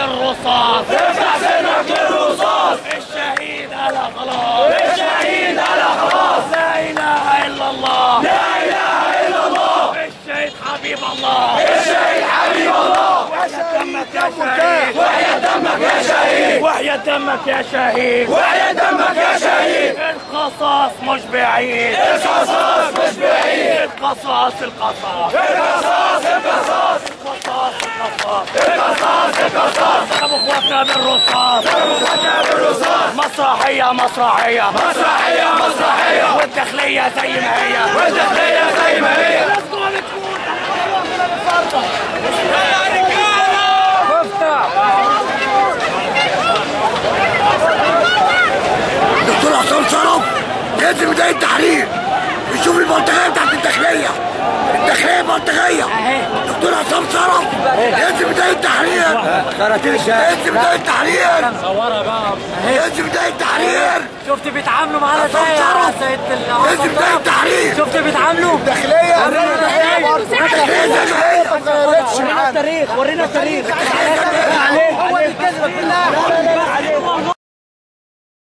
للرصاص افتح سنك للرصاص الشهيد على خلاص الشهيد على خلاص لا اله الا الله لا اله الا الله الشهيد حبيب الله الشهيد حبيب الله وحيا دمك يا شهيد وحيا دمك يا شهيد وحيا دمك يا شهيد وحيا دمك يا شهيد القصاص مش بعيد القصاص مش بعيد القصاص القصاص القصاص القصاص القصاص القصاص القصاص القصاص ابو اخواتنا بالرصاص وحنا بالرصاص مسرحية مسرحية مسرحية مسرحية والداخلية زي ما هي والداخلية زي ما هي دكتور عصام شرف ينزل بداية التحرير ويشوف البلطجية بتاعت الداخلية الداخلية بلطجية دكتور عصام شرف ينزل بداية التحرير ينزل بداية التحرير صورها بقى ينزل بداية التحرير شفت بيتعاملوا معانا عصام ازاي يا شرف سيد ينزل بداية التحرير شفت بيتعاملوا الداخلية الداخلية زي ما هي ورينا التاريخ ورينا التاريخ هو دي الكذبه كلها